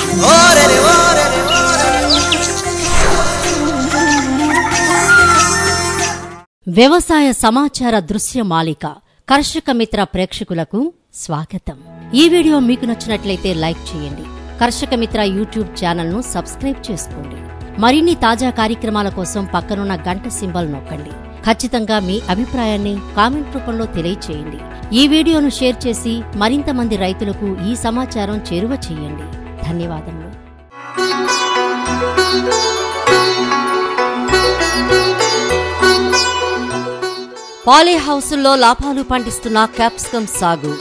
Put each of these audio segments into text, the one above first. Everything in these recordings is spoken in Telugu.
ఓరెరే ఓరెరే వ్యవసాయ సమాచార దృశ్య మాలిక కర్షక మిత్ర ప్రేక్షకులకు స్వాగతం ఈ వీడియో మీకు నచ్చినట్లయితే లైక్ చేయండి కర్షక మిత్ర యూట్యూబ్ ఛానల్ ను సబ్స్క్రైబ్ చేసుకోండి మరిన్ని తాజా కార్యక్రమాల కోసం పక్కనున్న గంట సింబల్ నొక్కండి ఖచ్చితంగా మీ అభిప్రాయాన్ని కామెంట్ రూపంలో తెలియచేయండి ఈ వీడియోను షేర్ చేసి మరింత మంది రైతులకు ఈ సమాచారం చేరువ చేయండి ధన్యవాదములు పాలీ హౌసుల్లో లాభాలు పండిస్తున్న క్యాప్సికం సాగు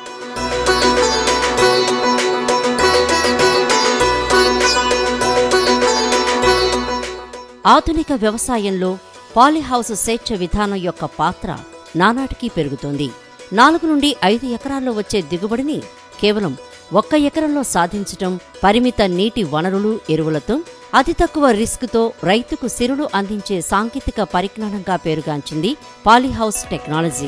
ఆధునిక వ్యవసాయంలో పాలీహౌస్ స్వేచ్ఛ విధానం యొక్క పాత్ర నానాటికి పెరుగుతోంది నాలుగు నుండి ఐదు ఎకరాల్లో వచ్చే దిగుబడిని కేవలం ఒక్క ఎకరంలో సాధించటం పరిమిత నీటి వనరులు ఎరువులతో అతి తక్కువ రిస్క్తో రైతుకు సిరులు అందించే సాంకేతిక పరిజ్ఞానంగా పేరుగాంచింది పాలీహౌస్ టెక్నాలజీ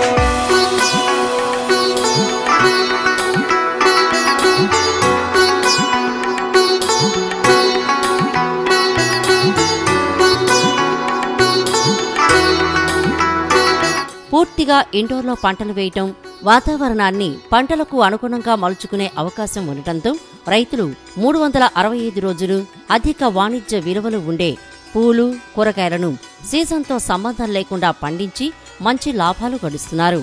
పూర్తిగా ఇండోర్లో పంటలు వేయటం వాతావరణాన్ని పంటలకు అనుగుణంగా మలుచుకునే అవకాశం ఉండటంతో రైతులు మూడు వందల అరవై ఐదు రోజులు అధిక వాణిజ్య విలువలు ఉండే పూలు కూరగాయలను సీజన్తో సంబంధం లేకుండా పండించి మంచి లాభాలు గడిస్తున్నారు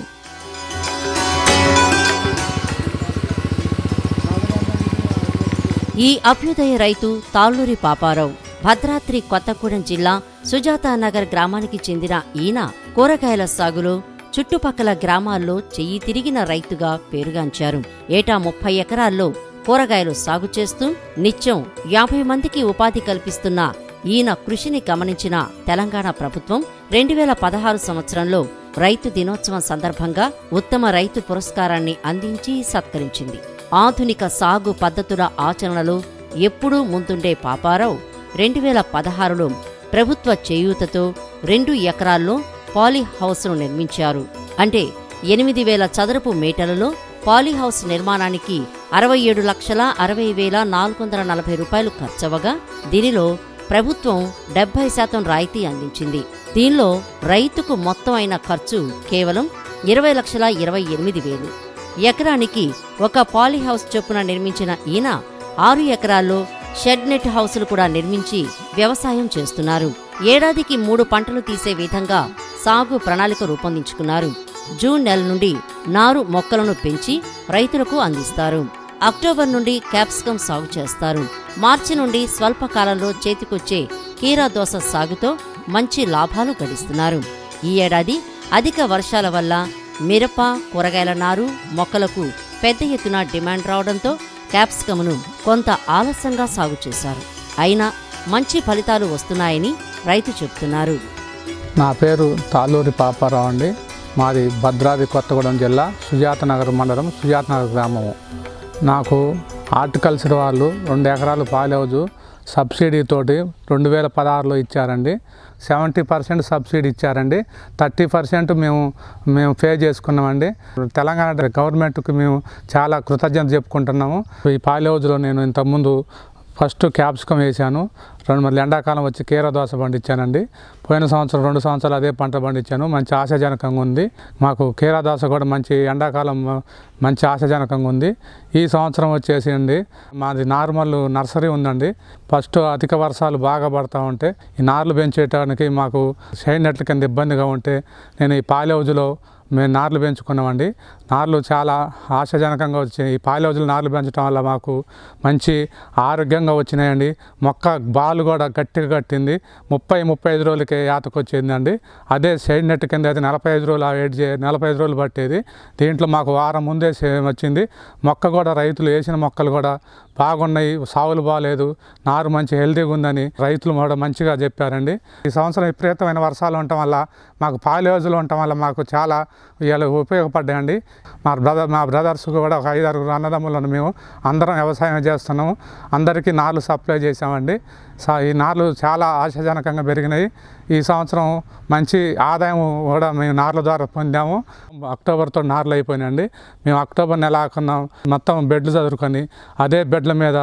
ఈ అభ్యుదయ రైతు తాళ్ళూరి పాపారావు భద్రాద్రి కొత్తగూడెం జిల్లా సుజాతానగర్ గ్రామానికి చెందిన ఈయన కూరగాయల సాగులో చుట్టుపక్కల గ్రామాల్లో చెయ్యి తిరిగిన రైతుగా పేరుగాంచారు ఏటా ముప్పై ఎకరాల్లో కూరగాయలు సాగు చేస్తూ నిత్యం యాభై మందికి ఉపాధి కల్పిస్తున్న ఈయన కృషిని గమనించిన తెలంగాణ ప్రభుత్వం రెండు వేల పదహారు సంవత్సరంలో రైతు దినోత్సవం సందర్భంగా ఉత్తమ రైతు పురస్కారాన్ని అందించి సత్కరించింది ఆధునిక సాగు పద్ధతుల ఆచరణలో ఎప్పుడూ ముందుండే పాపారావు రెండు వేల పదహారులో ప్రభుత్వ చేయూతతో రెండు ఎకరాల్లో పాలీ హౌస్ను నిర్మించారు అంటే ఎనిమిది వేల చదరపు మీటర్లలో పాలీ హౌస్ నిర్మాణానికి అరవై ఏడు లక్షల అరవై వేల నాలుగు వందల నలభై రూపాయలు ఖర్చవగా దీనిలో ప్రభుత్వం డెబ్బై శాతం రాయితీ అందించింది దీనిలో రైతుకు మొత్తం అయిన ఖర్చు కేవలం ఇరవై లక్షల ఇరవై ఎనిమిది వేలు ఎకరానికి ఒక పాలీ హౌస్ చొప్పున నిర్మించిన ఈయన ఆరు ఎకరాల్లో షెడ్ నెట్ హౌసులు కూడా నిర్మించి వ్యవసాయం చేస్తున్నారు ఏడాదికి మూడు పంటలు తీసే విధంగా సాగు ప్రణాళిక రూపొందించుకున్నారు జూన్ నెల నుండి నారు మొక్కలను పెంచి రైతులకు అందిస్తారు అక్టోబర్ నుండి క్యాప్సికం సాగు చేస్తారు మార్చి నుండి స్వల్పకాలంలో చేతికొచ్చే కీరా దోస సాగుతో మంచి లాభాలు గడిస్తున్నారు ఈ ఏడాది అధిక వర్షాల వల్ల మిరప కూరగాయల నారు మొక్కలకు పెద్ద ఎత్తున డిమాండ్ రావడంతో క్యాప్సికమును కొంత ఆలస్యంగా సాగు చేశారు అయినా మంచి ఫలితాలు వస్తున్నాయని రైతు చెబుతున్నారు నా పేరు తాళ్ళూరి పాపారావు అండి మాది భద్రాద్రి కొత్తగూడెం జిల్లా సుజాతనగర్ మండలం సుజాతనగర్ గ్రామము నాకు హార్టికల్చర్ వాళ్ళు రెండు ఎకరాలు పాలౌజు సబ్సిడీ తోటి రెండు వేల పదహారులో ఇచ్చారండి సెవెంటీ పర్సెంట్ సబ్సిడీ ఇచ్చారండి థర్టీ పర్సెంట్ మేము మేము పే చేసుకున్నామండి తెలంగాణ గవర్నమెంట్కి మేము చాలా కృతజ్ఞత చెప్పుకుంటున్నాము ఈ పాలౌజులో నేను ఇంతకుముందు ఫస్ట్ క్యాప్సికం వేసాను రెండు మళ్ళీ ఎండాకాలం వచ్చి కీర దోస పండించానండి పోయిన సంవత్సరం రెండు సంవత్సరాలు అదే పంట పండించాను మంచి ఆశాజనకంగా ఉంది మాకు కీర దోస కూడా మంచి ఎండాకాలం మంచి ఆశాజనకంగా ఉంది ఈ సంవత్సరం వచ్చేసి అండి మాది నార్మల్ నర్సరీ ఉందండి ఫస్ట్ అధిక వర్షాలు బాగా పడతా ఉంటే ఈ నార్లు పెంచేయడానికి మాకు షైన్ నెట్ల కింద ఇబ్బందిగా ఉంటే నేను ఈ పాలౌజులో మేము నార్లు పెంచుకున్నామండి నార్లు చాలా ఆశాజనకంగా వచ్చాయి ఈ పాలౌజులు నార్లు పెంచడం వల్ల మాకు మంచి ఆరోగ్యంగా వచ్చినాయండి మొక్క బాలు కూడా గట్టిగా కట్టింది ముప్పై ముప్పై ఐదు రోజులకి యాతకు వచ్చిందండి అదే సైడ్ నెట్ కింద అయితే నలభై ఐదు రోజులు వెయిట్ చే నలభై ఐదు రోజులు పట్టేది దీంట్లో మాకు వారం ముందే సే- వచ్చింది మొక్క కూడా రైతులు వేసిన మొక్కలు కూడా బాగున్నాయి సాగులు బాగాలేదు నారు మంచి హెల్తీగా ఉందని రైతులు కూడా మంచిగా చెప్పారండి ఈ సంవత్సరం విపరీతమైన వర్షాలు ఉండటం వల్ల మాకు పాలేజులు ఉండటం వల్ల మాకు చాలా ఇవాళ ఉపయోగపడ్డాయండి మా బ్రదర్ మా బ్రదర్స్ కూడా ఒక ఐదు ఆరుగురు అన్నదమ్ములను మేము అందరం వ్యవసాయం చేస్తున్నాము అందరికీ నార్లు సప్లై చేసామండి సా ఈ నార్లు చాలా ఆశాజనకంగా పెరిగినాయి ఈ సంవత్సరం మంచి ఆదాయం కూడా మేము నార్ల ద్వారా పొందాము అక్టోబర్తో నార్లు అయిపోయినాయండి మేము అక్టోబర్ నెల ఆకున్నాం మొత్తం బెడ్లు చదువుకొని అదే బెడ్ల మీద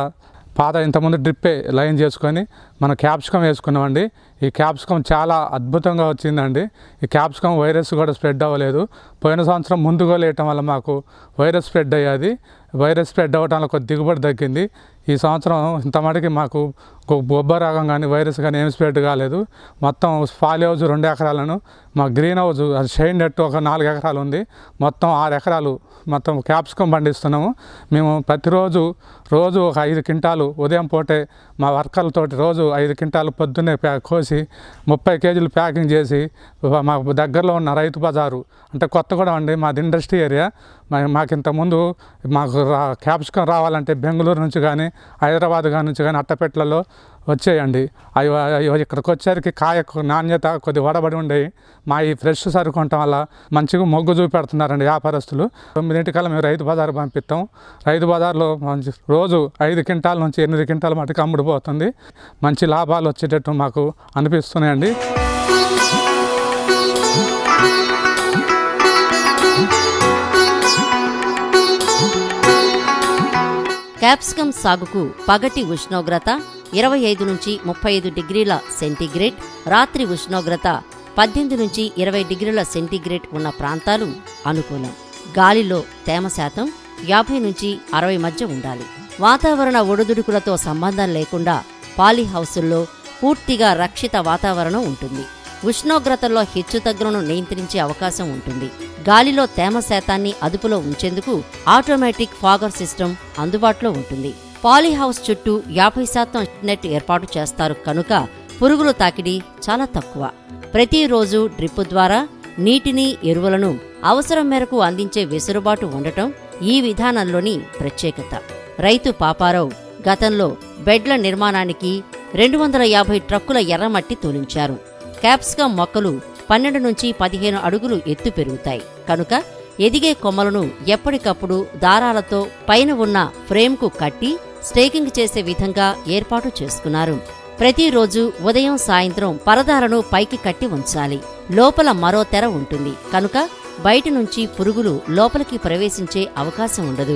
పాత ఇంతకుముందు డ్రిప్పే లైన్ చేసుకొని మనం క్యాప్సికం వేసుకున్నామండి ఈ క్యాప్సికం చాలా అద్భుతంగా వచ్చిందండి ఈ క్యాప్సికం వైరస్ కూడా స్ప్రెడ్ అవ్వలేదు పోయిన సంవత్సరం ముందుగా లేయటం వల్ల మాకు వైరస్ స్ప్రెడ్ అయ్యేది వైరస్ స్ప్రెడ్ అవ్వటం వల్ల కొద్ది దిగుబడి తగ్గింది ఈ సంవత్సరం ఇంత మటుకి మాకు గొ- బొబ్బ రాగం కానీ వైరస్ కానీ ఏం స్ప్రెడ్ కాలేదు మొత్తం ఫాలి హౌస్ రెండు ఎకరాలను మా గ్రీన్ హౌస్ అది షైన్ నెట్ ఒక నాలుగు ఎకరాలు ఉంది మొత్తం ఆరు ఎకరాలు మొత్తం క్యాప్సికం పండిస్తున్నాము మేము ప్రతిరోజు రోజు ఒక ఐదు క్వింటాలు ఉదయం పూటే మా వర్కర్లతోటి రోజు ఐదు క్వింటాలు పొద్దున్నే ప్యా కోసి ముప్పై కేజీలు ప్యాకింగ్ చేసి మా దగ్గరలో ఉన్న రైతు బజారు అంటే కొత్తగూడెం అండి మాది ఇండస్ట్రీ ఏరియా మా- మాకు ఇంతకుముందు మాకు రా క్యాప్సికం రావాలంటే బెంగళూరు నుంచి కానీ హైదరాబాద్ కానీ నుంచి కానీ అట్టపెట్లలో వచ్చేయండి అవి అవి ఇక్కడికి వచ్చేసరికి కాయ నాణ్యత కొద్ది వడబడి ఉండేవి మా ఈ ఫ్రెష్ సరుకు ఉండటం వల్ల మంచిగా మొగ్గు చూపెడుతున్నారండి వ్యాపారస్తులు తొమ్మిదింటికల్లా మేము రైతు బజార్ పంపిస్తాం రైతు బజార్లో మంచి రోజు ఐదు క్వింటాల నుంచి ఎనిమిది క్వింటాల మటుకు అమ్ముడుపోతుంది మంచి లాభాలు వచ్చేటట్టు మాకు అనిపిస్తున్నాయండి క్యాప్సికం సాగుకు పగటి ఉష్ణోగ్రత ఇరవై ఐదు నుంచి ముప్పై ఐదు డిగ్రీల సెంటీగ్రేడ్ రాత్రి ఉష్ణోగ్రత పద్దెనిమిది నుంచి ఇరవై డిగ్రీల సెంటీగ్రేడ్ ఉన్న ప్రాంతాలు అనుకూలం గాలిలో తేమ శాతం యాభై నుంచి అరవై మధ్య ఉండాలి వాతావరణ ఒడిదుడుకులతో సంబంధం లేకుండా పాలీ హౌసుల్లో పూర్తిగా రక్షిత వాతావరణం ఉంటుంది ఉష్ణోగ్రతల్లో హెచ్చుతగ్గులను నియంత్రించే అవకాశం ఉంటుంది గాలిలో తేమ శాతాన్ని అదుపులో ఉంచేందుకు ఆటోమేటిక్ ఫాగర్ సిస్టమ్ అందుబాటులో ఉంటుంది పాలీహౌస్ చుట్టూ యాభై శాతం నెట్ ఏర్పాటు చేస్తారు కనుక పురుగుల తాకిడి చాలా తక్కువ ప్రతిరోజు డ్రిప్ ద్వారా నీటిని ఎరువులను అవసరం మేరకు అందించే వెసులుబాటు ఉండటం ఈ విధానంలోని ప్రత్యేకత రైతు పాపారావు గతంలో బెడ్ల నిర్మాణానికి రెండు వందల యాభై ట్రక్కుల ఎర్రమట్టి తోలించారు క్యాప్సికం మొక్కలు పన్నెండు నుంచి పదిహేను అడుగులు ఎత్తు పెరుగుతాయి కనుక ఎదిగే కొమ్మలను ఎప్పటికప్పుడు దారాలతో పైన ఉన్న ఫ్రేమ్కు కట్టి స్టేకింగ్ చేసే విధంగా ఏర్పాటు చేసుకున్నారు ప్రతిరోజు ఉదయం సాయంత్రం పరదాలను పైకి కట్టి ఉంచాలి లోపల మరో తెర ఉంటుంది కనుక బయట నుంచి పురుగులు లోపలికి ప్రవేశించే అవకాశం ఉండదు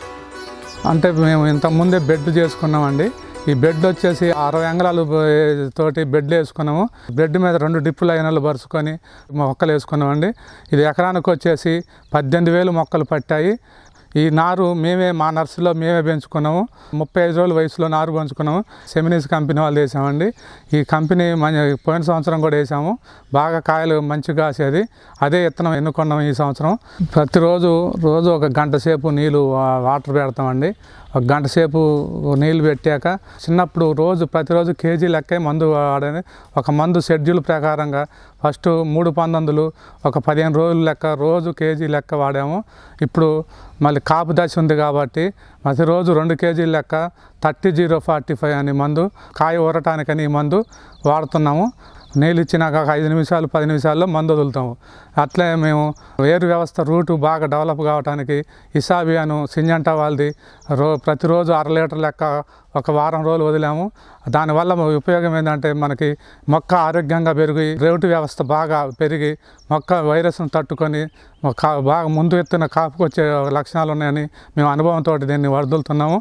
అంటే మేము ఇంతకుముందే బెడ్ చేసుకున్నామండి ఈ బెడ్ వచ్చేసి అరవై అంగళాలు బ- తోటి బెడ్లు వేసుకున్నాము బెడ్ మీద రెండు డిప్పు లైనర్లు పరుచుకొని మొక్కలు వేసుకున్నామండి ఇది ఎకరానికి వచ్చేసి పద్దెనిమిది వేలు మొక్కలు పట్టాయి ఈ నారు మేమే మా నర్సరీలో మేమే పెంచుకున్నాము ముప్పై ఐదు రోజుల వయసులో నారు పెంచుకున్నాము సెమినీస్ కంపెనీ వాళ్ళు వేసామండి ఈ కంపెనీ మన పోయిన సంవత్సరం కూడా వేసాము బాగా కాయలు మంచిగా కాసేది అదే విత్తనం ఎన్నుకున్నాము ఈ సంవత్సరం ప్రతిరోజు రోజు ఒక గంట సేపు నీళ్ళు వా- వాటర్ పెడతామండి ఒక గంట సేపు నీళ్ళు పెట్టాక చిన్నప్పుడు రోజు ప్రతిరోజు కేజీ లెక్కే మందు వాడని ఒక మందు షెడ్యూల్ ప్రకారంగా ఫస్ట్ మూడు పంతొమ్మిదిలు ఒక పదిహేను రోజులు లెక్క రోజు కేజీ లెక్క వాడాము ఇప్పుడు మళ్ళీ కాపు దశ ఉంది కాబట్టి ప్రతిరోజు రెండు కేజీల లెక్క థర్టీ జీరో ఫార్టీ ఫైవ్ అనే మందు కాయ ఊరటానికని ఈ మందు వాడుతున్నాము నీళ్ళు ఇచ్చినాక ఒక ఐదు నిమిషాలు పది నిమిషాల్లో మందు వదులుతాము అట్లే మేము వేరు వ్యవస్థ రూటు బాగా డెవలప్ కావడానికి ఇసాబియాను సింజంటా వాళ్ళది రో ప్రతిరోజు అర లీటర్ లెక్క ఒక వారం రోజులు వదిలాము దానివల్ల మన ఉపయోగం ఏంటంటే మనకి మొక్క ఆరోగ్యంగా పెరిగి రేటు వ్యవస్థ బాగా పెరిగి మొక్క వైరస్ను తట్టుకొని మొక్క బాగా ముందు ఎత్తున కాపుకి వచ్చే లక్షణాలు ఉన్నాయని మేము అనుభవంతో దీన్ని వదులుతున్నాము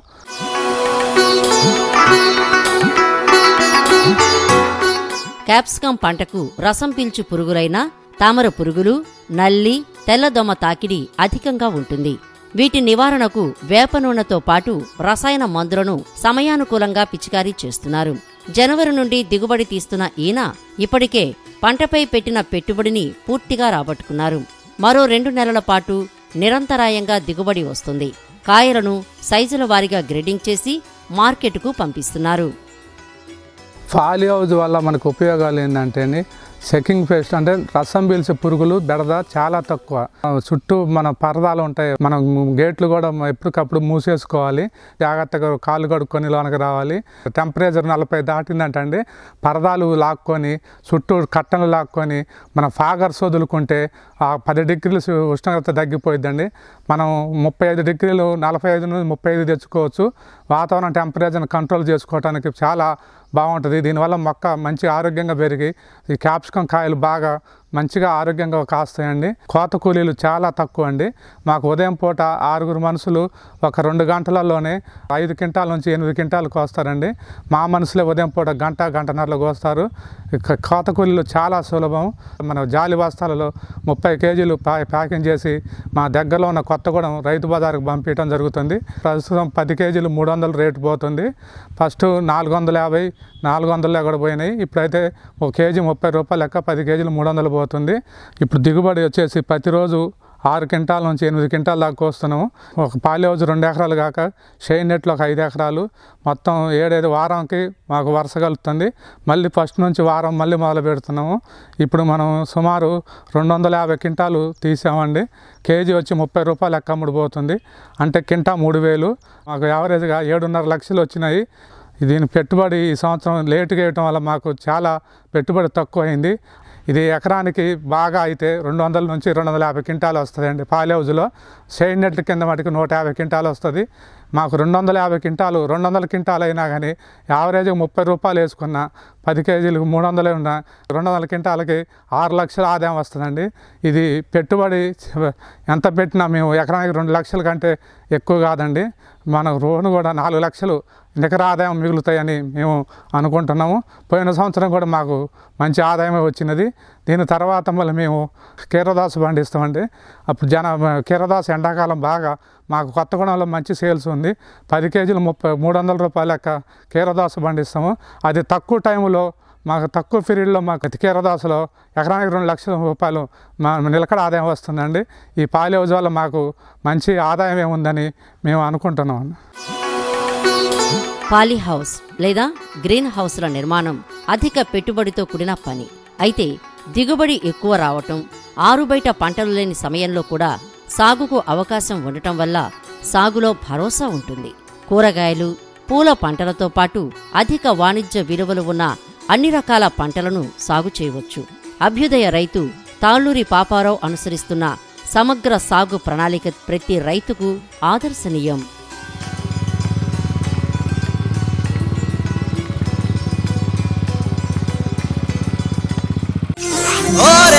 క్యాప్సికం పంటకు రసం పీల్చు పురుగులైన తామర పురుగులు నల్లి తెల్లదొమ తాకిడి అధికంగా ఉంటుంది వీటి నివారణకు వేప నూనెతో పాటు రసాయన మందులను సమయానుకూలంగా పిచికారీ చేస్తున్నారు జనవరి నుండి దిగుబడి తీస్తున్న ఈయన ఇప్పటికే పంటపై పెట్టిన పెట్టుబడిని పూర్తిగా రాబట్టుకున్నారు మరో రెండు నెలల పాటు నిరంతరాయంగా దిగుబడి వస్తుంది కాయలను సైజుల వారీగా గ్రేడింగ్ చేసి మార్కెట్కు పంపిస్తున్నారు ఫాలి హౌజ్ వల్ల మనకు ఉపయోగాలు ఏంటంటే సెకింగ్ పేస్ట్ అంటే రసం పీల్చే పురుగులు బెడద చాలా తక్కువ ఆ, చుట్టూ మన పరదాలు ఉంటాయి మనం గేట్లు కూడా ఎప్పటికప్పుడు మూసేసుకోవాలి జాగ్రత్తగా కాళ్ళు కడుక్కొని లోనకి రావాలి టెంపరేచర్ నలభై దాటిందంటండి పరదాలు లాక్కొని చుట్టూ కట్టలు లాక్కొని మన ఫాగర్స్ వదులుకుంటే ఆ పది డిగ్రీలు సు- ఉష్ణోగ్రత తగ్గిపోయిద్దండి మనం ముప్పై ఐదు డిగ్రీలు నలభై ఐదు నుంచి ముప్పై ఐదు తెచ్చుకోవచ్చు వాతావరణ టెంపరేచర్ని కంట్రోల్ చేసుకోవడానికి చాలా బాగుంటుంది దీనివల్ల మొక్క మంచి ఆరోగ్యంగా పెరిగి ఈ క్యాప్సికం కాయలు బాగా మంచిగా ఆరోగ్యంగా కాస్తాయండి కోత కూలీలు చాలా తక్కువ అండి మాకు ఉదయం పూట ఆరుగురు మనుషులు ఒక రెండు గంటలలోనే ఐదు క్వింటాల నుంచి ఎనిమిది క్వింటాలు కోస్తారండి మా మనుషులే ఉదయం పూట గంట గంటన్నరలో కోస్తారు ఇక కోత కూలీలు చాలా సులభం మన జాలి బస్తాలలో ముప్పై కేజీలు ప్యా ప్యాకింగ్ చేసి మా దగ్గరలో ఉన్న కొత్తగూడెం రైతు బజార్కి పంపించడం జరుగుతుంది ప్రస్తుతం పది కేజీలు మూడు వందలు రేటు పోతుంది ఫస్ట్ నాలుగు వందల యాభై నాలుగు వందలు కూడా పోయినాయి ఇప్పుడైతే ఒక కేజీ ముప్పై రూపాయలు లెక్క పది కేజీలు మూడు వందలు పోతుంది ఇప్పుడు దిగుబడి వచ్చేసి ప్రతిరోజు ఆరు క్వింటాల నుంచి ఎనిమిది క్వింటాల దాకా కోస్తున్నాము ఒక పాలి హౌస్ రెండు ఎకరాలు కాక షెయిన్ నెట్లో ఒక ఐదు ఎకరాలు మొత్తం ఏడైదు వారంకి మాకు వరుస కలుగుతుంది మళ్ళీ ఫస్ట్ నుంచి వారం మళ్ళీ మొదలు పెడుతున్నాము ఇప్పుడు మనం సుమారు రెండు వందల యాభై క్వింటాలు తీసామండి కేజీ వచ్చి ముప్పై రూపాయలు లెక్క అమ్ముడు పోతుంది అంటే కింటా మూడు వేలు మాకు యావరేజ్గా ఏడున్నర లక్షలు వచ్చినాయి దీని పెట్టుబడి ఈ సంవత్సరం లేటుగా వేయటం వల్ల మాకు చాలా పెట్టుబడి తక్కువ అయింది ఇది ఎకరానికి బాగా అయితే రెండు వందల నుంచి రెండు వందల యాభై క్వింటాలు వస్తుందండి పాలి హౌజ్లో షైన్ నెట్ల కింద మటుకు నూట యాభై క్వింటాలు వస్తుంది మాకు రెండు వందల యాభై క్వింటాలు రెండు వందల క్వింటాలు అయినా కానీ యావరేజ్గా ముప్పై రూపాయలు వేసుకున్న పది కేజీలకు మూడు వందలే ఉన్న రెండు వందల క్వింటాలకి ఆరు లక్షల ఆదాయం వస్తుందండి ఇది పెట్టుబడి ఎంత పెట్టినా మేము ఎకరానికి రెండు లక్షల కంటే ఎక్కువ కాదండి మన రోడ్డు కూడా నాలుగు లక్షలు నికర ఆదాయం మిగులుతాయని మేము అనుకుంటున్నాము పోయిన సంవత్సరం కూడా మాకు మంచి ఆదాయమే వచ్చినది దీని తర్వాత మళ్ళీ మేము కీరదాసు పండిస్తామండి అప్పుడు జన కీరదాసు ఎండాకాలం బాగా మాకు కొత్తగూడెంలో మంచి సేల్స్ ఉంది పది కేజీలు ముప్పై మూడు వందల రూపాయల లెక్క కీరదాసు పండిస్తాము అది తక్కువ టైంలో మాకు తక్కువ పీరియడ్లో మాకు కీరదాసులో ఎకరానికి రెండు లక్షల రూపాయలు మా నిలకడ ఆదాయం వస్తుందండి ఈ పాలి హౌస్ వల్ల మాకు మంచి ఆదాయం ఏముందని మేము అనుకుంటున్నాం పాలీ హౌస్ లేదా గ్రీన్ హౌస్ల నిర్మాణం అధిక పెట్టుబడితో కూడిన పని అయితే దిగుబడి ఎక్కువ రావటం ఆరుబయట పంటలు లేని సమయంలో కూడా సాగుకు అవకాశం ఉండటం వల్ల సాగులో భరోసా ఉంటుంది కూరగాయలు పూల పంటలతో పాటు అధిక వాణిజ్య విలువలు ఉన్న అన్ని రకాల పంటలను సాగు చేయవచ్చు అభ్యుదయ రైతు తాళ్ళూరి పాపారావు అనుసరిస్తున్న సమగ్ర సాగు ప్రణాళిక ప్రతి రైతుకు ఆదర్శనీయం ఓ